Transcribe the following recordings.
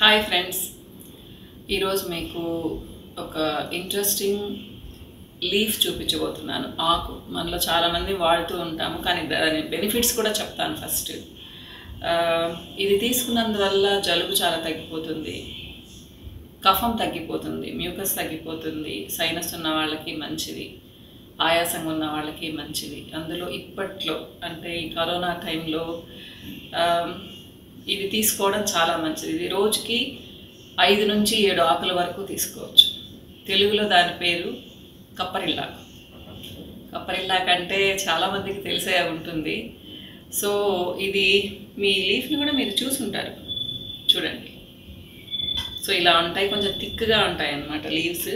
hi friends ఈరోజు మీకు ఒక ఇంట్రెస్టింగ్ లీఫ్ చూపించబోతున్నాను ఆకు మనలో చాలామంది వాడుతూ ఉంటాము కానీ దాని బెనిఫిట్స్ కూడా చెప్తాను ఫస్ట్ ఆ, ఇది తీసుకున్నందువల్ల జలుబు చాలా తగ్గిపోతుంది కఫం తగ్గిపోతుంది మ్యూకస్ తగ్గిపోతుంది సైనస్ ఉన్న వాళ్ళకి మంచిది ఆయాసంగా ఉన్న వాళ్ళకి మంచిది అందులో ఇప్పట్లో అంటే ఈ కరోనా టైంలో ఆ, ఇది తీసుకోవడం చాలా మంచిది ఇది రోజుకి ఐదు నుంచి ఏడు ఆకుల వరకు తీసుకోవచ్చు తెలుగులో దాని పేరు కప్పరిల్లాకు కప్పరిల్లాకు అంటే చాలామందికి తెలిసే ఉంటుంది సో ఇది మీ లీఫ్ని కూడా మీరు చూసుంటారు చూడండి సో ఇలా ఉంటాయి కొంచెం థిక్గా ఉంటాయి అన్నమాట లీవ్స్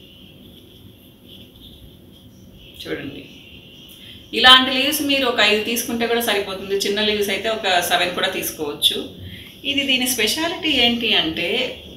చూడండి ఇలాంటి లీవ్స్ మీరు ఒక ఐదు తీసుకుంటే కూడా సరిపోతుంది చిన్న లీవ్స్ అయితే ఒక సెవెన్ కూడా తీసుకోవచ్చు ఇది దీని స్పెషాలిటీ ఏంటి అంటే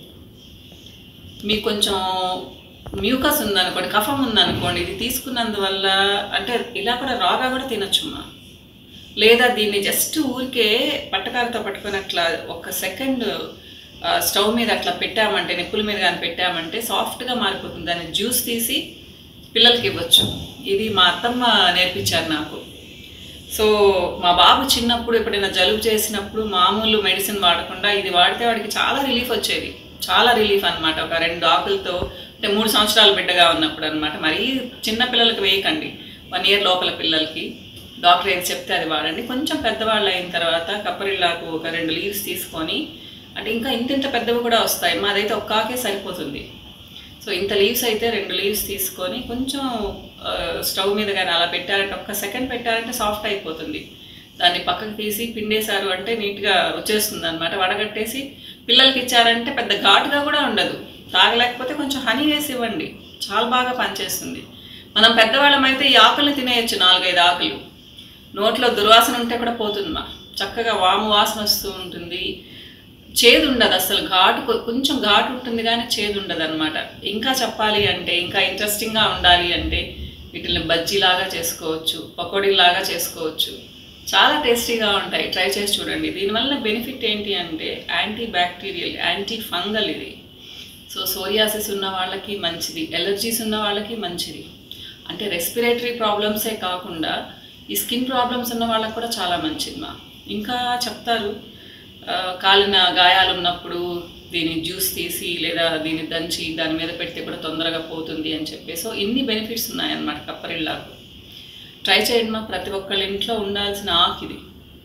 మీకు కొంచెం మ్యూకస్ ఉందనుకోండి కఫం ఉందనుకోండి ఇది తీసుకున్నందువల్ల అంటే ఇలా కూడా రాగా కూడా తినొచ్చుమా లేదా దీన్ని జస్ట్ ఊరికే పట్టకారతో పట్టుకొని అట్లా ఒక సెకండ్ స్టవ్ మీద అట్లా పెట్టామంటే నిప్పుల మీద కానీ పెట్టామంటే సాఫ్ట్గా మారిపోతుంది దాన్ని జ్యూస్ తీసి పిల్లలకి ఇవ్వచ్చు ఇది మా అత్తమ్మ నేర్పించారు నాకు సో మా బాబు చిన్నప్పుడు ఎప్పుడైనా జలుబు చేసినప్పుడు మామూలు మెడిసిన్ వాడకుండా ఇది వాడితే వాడికి చాలా రిలీఫ్ వచ్చేది చాలా రిలీఫ్ అన్నమాట ఒక రెండు ఆకులతో అంటే మూడు సంవత్సరాల బిడ్డగా ఉన్నప్పుడు అనమాట మరీ చిన్న పిల్లలకి వేయకండి వన్ ఇయర్ లోపల పిల్లలకి డాక్టర్ ఏది చెప్తే అది వాడండి కొంచెం పెద్దవాళ్ళు అయిన తర్వాత కప్పరిల్లాకు ఒక రెండు లీవ్స్ తీసుకొని అంటే ఇంకా ఇంత ఇంత పెద్దవి కూడా వస్తాయి మాదైతే ఒక్క ఆకే సరిపోతుంది సో ఇంత లీవ్స్ అయితే రెండు లీవ్స్ తీసుకొని కొంచెం ఆ, స్టవ్ మీద కానీ అలా పెట్టారంటే ఒక్క సెకండ్ పెట్టారంటే సాఫ్ట్ అయిపోతుంది దాన్ని పక్కకు తీసి పిండేశారు అంటే నీట్గా వచ్చేస్తుంది అనమాట వడగట్టేసి పిల్లలకి ఇచ్చారంటే పెద్ద ఘాటుగా కూడా ఉండదు తాగలేకపోతే కొంచెం హనీ వేసి ఇవ్వండి చాలా బాగా పనిచేస్తుంది మనం పెద్దవాళ్ళం అయితే ఈ ఆకుల్ని తినేయచ్చు నాలుగైదు ఆకులు నోట్లో దుర్వాసన ఉంటే కూడా పోతుంది మా చక్కగా వాము వాసన వస్తూ ఉంటుంది చేదు ఉండదు అసలు ఘాటు కొ- కొంచెం ఘాటు ఉంటుంది కానీ చేదు ఉండదు అనమాట ఇంకా చెప్పాలి అంటే ఇంకా ఇంట్రెస్టింగ్గా ఉండాలి అంటే వీటిని బజ్జీలాగా చేసుకోవచ్చు పకోడీలాగా చేసుకోవచ్చు చాలా టేస్టీగా ఉంటాయి ట్రై చేసి చూడండి దీనివల్ల బెనిఫిట్ ఏంటి అంటే యాంటీ బ్యాక్టీరియల్ యాంటీ ఫంగల్ ఇది సో సోరియాసిస్ ఉన్న వాళ్ళకి మంచిది ఎలర్జీస్ ఉన్న వాళ్ళకి మంచిది అంటే రెస్పిరేటరీ ప్రాబ్లమ్సే కాకుండా ఈ స్కిన్ ప్రాబ్లమ్స్ ఉన్న వాళ్ళకి కూడా చాలా మంచిది మా ఇంకా చెప్తారు ఆ, కాలిన గాయాలు ఉన్నప్పుడు దీని జ్యూస్ తీసి లేదా దీన్ని దంచి దాని మీద పెడితే కూడా తొందరగా పోతుంది అని చెప్పి సో ఇన్ని బెనిఫిట్స్ ఉన్నాయన్నమాట కప్పరిల్లాకు ట్రై చేయండి మా ప్రతి ఒక్కళ్ళ ఇంట్లో ఉండాల్సిన ఆకు ఇది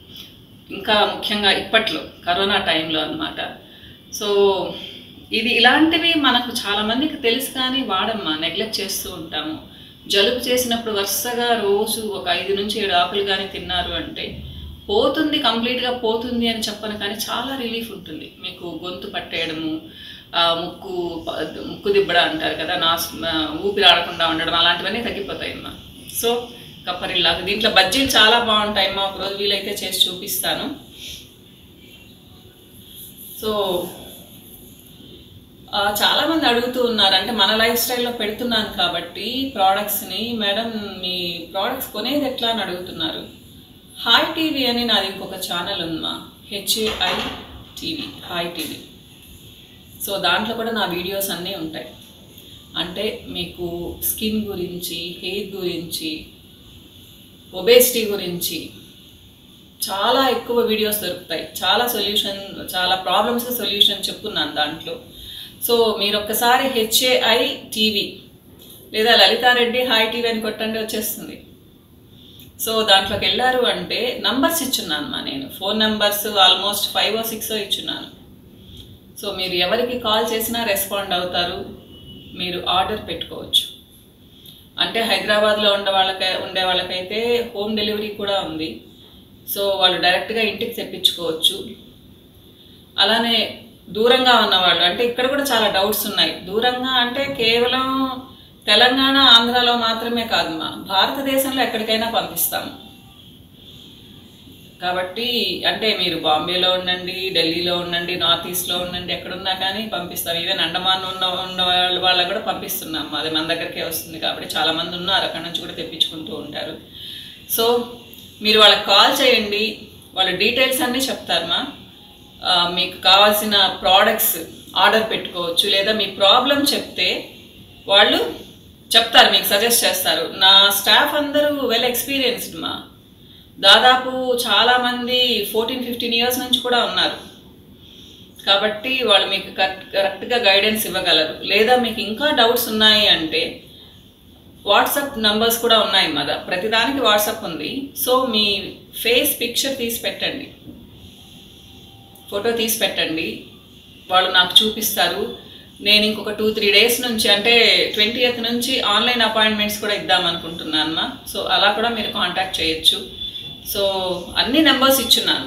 ఇంకా ముఖ్యంగా ఇప్పట్లో కరోనా టైంలో అన్నమాట సో ఇది ఇలాంటివి మనకు చాలా మందికి తెలుసు కానీ వాడమ్మా నెగ్లెక్ట్ చేస్తూ ఉంటాము జలుబు చేసినప్పుడు వరుసగా రోజు ఒక ఐదు నుంచి ఏడు ఆకులు కానీ తిన్నారు అంటే పోతుంది కంప్లీట్గా పోతుంది అని చెప్పను కానీ చాలా రిలీఫ్ ఉంటుంది మీకు గొంతు పట్టేయడము ఆ, ముక్కు ప- ముక్కు దిబ్బడ అంటారు కదా నాస్ ఆ, ఊపిరి ఆడకుండా ఉండడం అలాంటివన్నీ తగ్గిపోతాయి అమ్మా సో కప్పరిల్లాకు దీంట్లో బజ్జీలు చాలా బాగుంటాయి అమ్మా ఒక రోజు వీలైతే చేసి చూపిస్తాను సో ఆ, చాలా మంది అడుగుతూ ఉన్నారు అంటే మన లైఫ్ స్టైల్లో పెడుతున్నాను కాబట్టి ప్రోడక్ట్స్ని మేడం మీ ప్రోడక్ట్స్ కొనేది ఎట్లా అని అడుగుతున్నారు హాయ్ టీవీ అని నాది ఇంకొక ఛానల్ ఉందమ్మా HAI TV hi TV so దాంట్లో కూడా నా వీడియోస్ అన్నీ ఉంటాయి అంటే మీకు స్కిన్ గురించి హెయిర్ గురించి ఒబేసిటీ గురించి చాలా ఎక్కువ వీడియోస్ దొరుకుతాయి చాలా సొల్యూషన్ చాలా ప్రాబ్లమ్స్ సొల్యూషన్ చెప్పున్నాను దాంట్లో సో మీరు ఒక్కసారి హెచ్ఏఐ టీవీ లేదా లలితారెడ్డి హాయ్ టీవీ అని కొట్టండి వచ్చేస్తుంది సో దాంట్లోకి వెళ్ళారు అంటే నంబర్స్ ఇచ్చున్నాను మా నేను phone numbers almost five O six ఇచ్చున్నాను సో మీరు ఎవరికి కాల్ చేసినా రెస్పాండ్ అవుతారు మీరు ఆర్డర్ పెట్టుకోవచ్చు అంటే హైదరాబాద్లో ఉండే వాళ్ళకి ఉండే వాళ్ళకైతే హోమ్ డెలివరీ కూడా ఉంది సో వాళ్ళు డైరెక్ట్గా ఇంటికి తెప్పించుకోవచ్చు అలానే దూరంగా ఉన్నవాళ్ళు అంటే ఇక్కడ కూడా చాలా డౌట్స్ ఉన్నాయి దూరంగా అంటే కేవలం తెలంగాణ ఆంధ్రాలో మాత్రమే కాదు మా భారతదేశంలో ఎక్కడికైనా పంపిస్తాము కాబట్టి అంటే మీరు బాంబేలో ఉండండి ఢిల్లీలో ఉండండి నార్త్ ఈస్ట్లో ఉండండి ఎక్కడున్నా కానీ పంపిస్తాం ఈవెన్ అండమాన్ ఉన్న ఉన్న వాళ్ళ వాళ్ళకు కూడా పంపిస్తున్నాం అది మన దగ్గరికే వస్తుంది కాబట్టి చాలా మంది ఉన్నారు అక్కడ నుంచి కూడా తెప్పించుకుంటూ ఉంటారు సో మీరు వాళ్ళకి కాల్ చేయండి వాళ్ళ డీటెయిల్స్ అన్నీ చెప్తారమ్మా ఆ, మీకు కావాల్సిన ప్రోడక్ట్స్ ఆర్డర్ పెట్టుకోవచ్చు లేదా మీ ప్రాబ్లం చెప్తే వాళ్ళు చెప్తారు మీకు సజెస్ట్ చేస్తారు నా స్టాఫ్ అందరూ వెల్ ఎక్స్పీరియన్స్డ్ మా దాదాపు చాలామంది ఫోర్టీన్ ఫిఫ్టీన్ ఇయర్స్ నుంచి కూడా ఉన్నారు కాబట్టి వాళ్ళు మీకు కరెక్ట్ కరెక్ట్గా గైడెన్స్ ఇవ్వగలరు లేదా మీకు ఇంకా డౌట్స్ ఉన్నాయి అంటే వాట్సాప్ నంబర్స్ కూడా ఉన్నాయి మద ప్రతిదానికి వాట్సాప్ ఉంది సో మీ ఫేస్ పిక్చర్ తీసి పెట్టండి ఫోటో తీసి పెట్టండి వాళ్ళు నాకు చూపిస్తారు నేను ఇంకొక టూ త్రీ డేస్ నుంచి అంటే ట్వంటీ నుంచి ఆన్లైన్ అపాయింట్మెంట్స్ కూడా ఇద్దాం అనుకుంటున్నాను సో అలా కూడా మీరు కాంటాక్ట్ చేయొచ్చు సో అన్ని నెంబర్స్ ఇచ్చున్నాను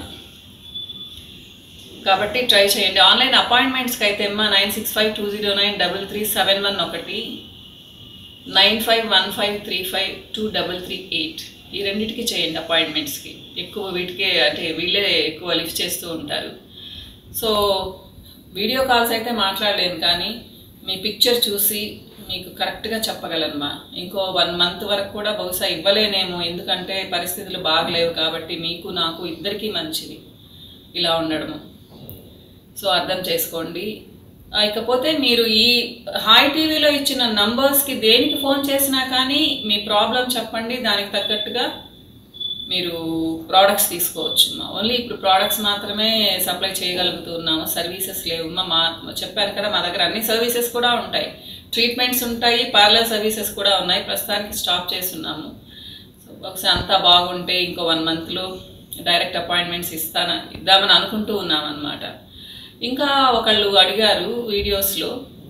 కాబట్టి ట్రై చేయండి ఆన్లైన్ అపాయింట్మెంట్స్కి అయితే అమ్మా nine six five two zero nine double three seven one ఒకటి nine five one five three five two double three eight ఈ రెండింటికి చేయండి అపాయింట్మెంట్స్కి ఎక్కువ వీటికే అంటే వీళ్ళే ఎక్కువ లిఫ్ట్ చేస్తూ ఉంటారు సో వీడియో కాల్స్ అయితే మాట్లాడలేను కానీ మీ పిక్చర్ చూసి మీకు కరెక్ట్గా చెప్పగలను మా ఇంకో వన్ మంత్ వరకు కూడా బహుశా ఇవ్వలేనేమో ఎందుకంటే పరిస్థితులు బాగలేవు కాబట్టి మీకు నాకు ఇద్దరికీ మంచిది ఇలా ఉండడము సో అర్థం చేసుకోండి ఆ, ఇకపోతే మీరు ఈ హాయ్ టీవీలో ఇచ్చిన నంబర్స్కి దేనికి ఫోన్ చేసినా కానీ మీ ప్రాబ్లం చెప్పండి దానికి తగ్గట్టుగా మీరు ప్రోడక్ట్స్ తీసుకోవచ్చు ఓన్లీ ఇప్పుడు ప్రోడక్ట్స్ మాత్రమే సప్లై చేయగలుగుతున్నాము సర్వీసెస్ లేవు మా మా చెప్పాను కదా మా దగ్గర అన్ని సర్వీసెస్ కూడా ఉంటాయి ట్రీట్మెంట్స్ ఉంటాయి పార్లర్ సర్వీసెస్ కూడా ఉన్నాయి ప్రస్తుతానికి స్టాప్ చేస్తున్నాము సో ఒకసారి అంతా బాగుంటే ఇంకో వన్ మంత్లో డైరెక్ట్ అపాయింట్మెంట్స్ ఇస్తాను ఇద్దామని అనుకుంటూ ఉన్నాం అనమాట ఇంకా ఒకళ్ళు అడిగారు వీడియోస్లో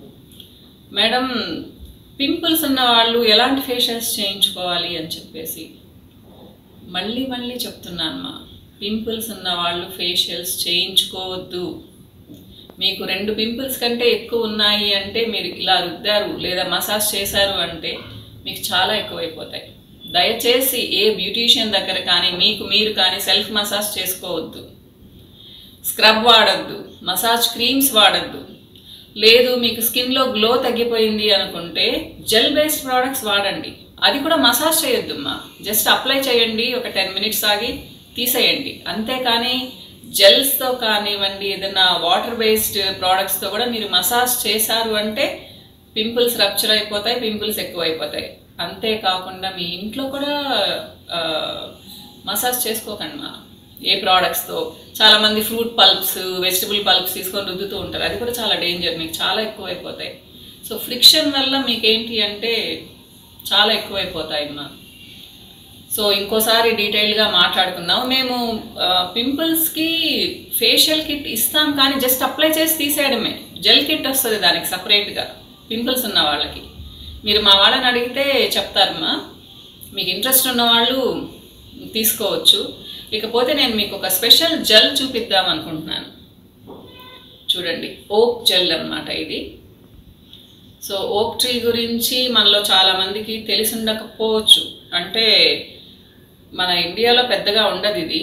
మేడం పింపుల్స్ ఉన్న వాళ్ళు ఎలాంటి ఫేషియల్స్ చేయించుకోవాలి అని చెప్పేసి మళ్ళీ మళ్ళీ చెప్తున్నాను మా పింపుల్స్ ఉన్న వాళ్ళు ఫేషియల్స్ చేయించుకోవద్దు మీకు రెండు పింపుల్స్ కంటే ఎక్కువ ఉన్నాయి అంటే మీరు ఇలా రుద్దారు లేదా మసాజ్ చేశారు అంటే మీకు చాలా ఎక్కువైపోతాయి దయచేసి ఏ బ్యూటీషియన్ దగ్గర కానీ మీకు మీరు కానీ సెల్ఫ్ మసాజ్ చేసుకోవద్దు స్క్రబ్ వాడద్దు మసాజ్ క్రీమ్స్ వాడద్దు లేదు మీకు స్కిన్లో గ్లో తగ్గిపోయింది అనుకుంటే జెల్ బేస్డ్ ప్రోడక్ట్స్ వాడండి అది కూడా మసాజ్ చేయొద్దమ్మా జస్ట్ అప్లై చేయండి ఒక టెన్ మినిట్స్ ఆగి తీసేయండి అంతేకాని జెల్స్తో కానివ్వండి ఏదైనా వాటర్ బేస్డ్ ప్రోడక్ట్స్తో కూడా మీరు మసాజ్ చేశారు అంటే పింపుల్స్ రప్చర్ అయిపోతాయి పింపుల్స్ ఎక్కువైపోతాయి అంతేకాకుండా మీ ఇంట్లో కూడా ఆ, మసాజ్ చేసుకోకండి మా ఏ ప్రోడక్ట్స్తో చాలా మంది ఫ్రూట్ పల్ప్స్ వెజిటబుల్ పల్ప్స్ తీసుకొని రుద్దుతూ ఉంటారు అది కూడా చాలా డేంజర్ మీకు చాలా ఎక్కువైపోతాయి సో ఫ్రిక్షన్ వల్ల మీకు ఏంటి అంటే చాలా ఎక్కువైపోతాయి అమ్మా సో ఇంకోసారి డీటెయిల్గా మాట్లాడుకుందాం మేము పింపుల్స్కి ఫేషియల్ కిట్ ఇస్తాం కానీ జస్ట్ అప్లై చేసి తీసేయడమే జెల్ కిట్ వస్తుంది దానికి సపరేట్గా పింపుల్స్ ఉన్న వాళ్ళకి మీరు మా వాళ్ళని అడిగితే చెప్తారమ్మా మీకు ఇంట్రెస్ట్ ఉన్న వాళ్ళు తీసుకోవచ్చు ఇకపోతే నేను మీకు ఒక స్పెషల్ జెల్ చూపిద్దాం అనుకుంటున్నాను చూడండి ఓక్ జెల్ అన్నమాట ఇది సో ఓక్ ట్రీ గురించి మనలో చాలా మందికి తెలిసి ఉండకపోవచ్చు అంటే మన ఇండియాలో పెద్దగా ఉండదు ఇది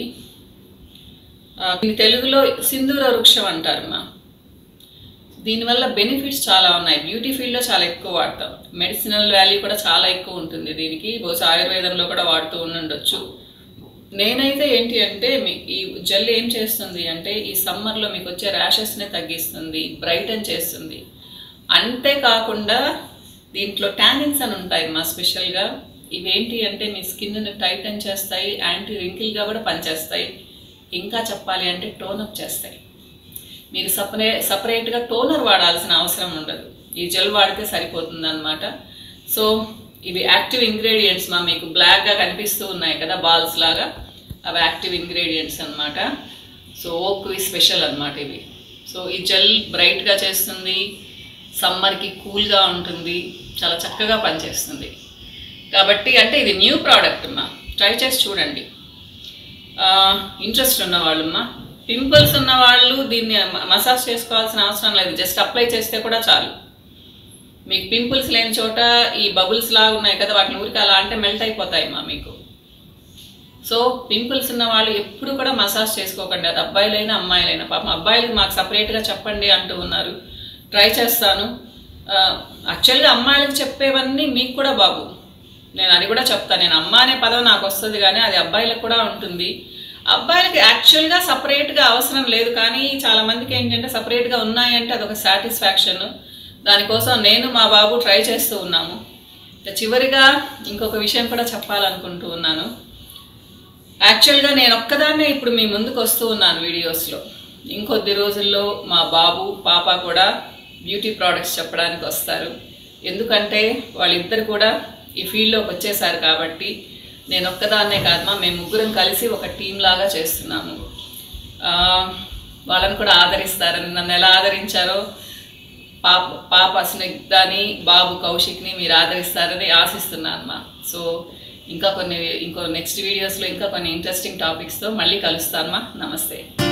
ఆ, ఇది తెలుగులో సింధూర వృక్షం అంటారమ్మా దీనివల్ల బెనిఫిట్స్ చాలా ఉన్నాయి బ్యూటీ ఫీల్డ్లో చాలా ఎక్కువ వాడతాం మెడిసినల్ వాల్యూ కూడా చాలా ఎక్కువ ఉంటుంది దీనికి బహుశా ఆయుర్వేదంలో కూడా వాడుతూ ఉండుండొచ్చు నేనైతే ఏంటి అంటే మీ ఈ జెల్ ఏం చేస్తుంది అంటే ఈ సమ్మర్లో మీకు వచ్చే ర్యాషెస్ని తగ్గిస్తుంది బ్రైటన్ చేస్తుంది అంతేకాకుండా దీంట్లో ట్యానిన్స్ అని ఉంటాయి మా స్పెషల్గా ఇవేంటి అంటే మీ స్కిన్ని టైటన్ చేస్తాయి యాంటీ రింకిల్గా కూడా పనిచేస్తాయి ఇంకా చెప్పాలి అంటే టోనప్ చేస్తాయి మీరు సపరే సపరేట్గా టోనర్ వాడాల్సిన అవసరం ఉండదు ఈ జెల్ వాడితే సరిపోతుంది అనమాట సో ఇవి యాక్టివ్ ఇంగ్రీడియంట్స్ మా మీకు బ్లాక్గా కనిపిస్తూ ఉన్నాయి కదా బాల్స్ లాగా అవి యాక్టివ్ ఇంగ్రీడియంట్స్ అన్నమాట సో ఓక్వి స్పెషల్ అన్నమాట ఇవి సో ఈ జెల్ బ్రైట్గా చేస్తుంది సమ్మర్కి కూల్గా ఉంటుంది చాలా చక్కగా పనిచేస్తుంది కాబట్టి అంటే ఇది న్యూ ప్రోడక్ట్ అమ్మా ట్రై చేసి చూడండి ఇంట్రెస్ట్ ఉన్న వాళ్ళమ్మా పింపుల్స్ ఉన్న వాళ్ళు దీన్ని మ- మసాజ్ చేసుకోవాల్సిన అవసరం లేదు జస్ట్ అప్లై చేస్తే కూడా చాలు మీకు పింపుల్స్ లేని చోట ఈ బబుల్స్ లాగా ఉన్నాయి కదా వాటిని ఊరికి అలా అంటే మెల్ట్ అయిపోతాయి మా మీకు సో పింపుల్స్ ఉన్న వాళ్ళు ఎప్పుడు కూడా మసాజ్ చేసుకోకండి అది అబ్బాయిలైనా అమ్మాయిలైనా పాపం అబ్బాయిలకి మాకు సపరేట్గా చెప్పండి అంటూ ఉన్నారు ట్రై చేస్తాను యాక్చువల్గా అమ్మాయిలకు చెప్పేవన్నీ మీకు కూడా బాబు నేను అది కూడా చెప్తాను నేను అమ్మ అనే పదం నాకు వస్తుంది కానీ అది అబ్బాయిలకు కూడా ఉంటుంది అబ్బాయిలకి యాక్చువల్గా సపరేట్గా అవసరం లేదు కానీ చాలా మందికి ఏంటంటే సపరేట్గా ఉన్నాయంటే అదొక సాటిస్ఫాక్షన్ దానికోసం నేను మా బాబు ట్రై చేస్తూ ఉన్నాము ఇక చివరిగా ఇంకొక విషయం కూడా చెప్పాలనుకుంటూ ఉన్నాను యాక్చువల్గా నేను ఒక్కదాన్నే ఇప్పుడు మీ ముందుకు వస్తూ ఉన్నాను వీడియోస్లో ఇంకొద్ది రోజుల్లో మా బాబు పాప కూడా బ్యూటీ ప్రోడక్ట్స్ చెప్పడానికి వస్తారు ఎందుకంటే వాళ్ళిద్దరు కూడా ఈ ఫీల్డ్లోకి వచ్చేసారు కాబట్టి నేను ఒక్కదాన్నే కాదమ్మా మేము ముగ్గురం కలిసి ఒక టీం లాగా చేస్తున్నాము ఆ, వాళ్ళని కూడా ఆదరిస్తారని నన్ను ఎలా ఆదరించారో పాప పాప స్నిగ్ధాని బాబు కౌశిక్ని మీరు ఆదరిస్తారని ఆశిస్తున్నాను అమ్మా సో ఇంకా కొన్ని ఇంకో నెక్స్ట్ వీడియోస్లో ఇంకా కొన్ని ఇంట్రెస్టింగ్ టాపిక్స్తో మళ్ళీ కలుస్తానమ్మా నమస్తే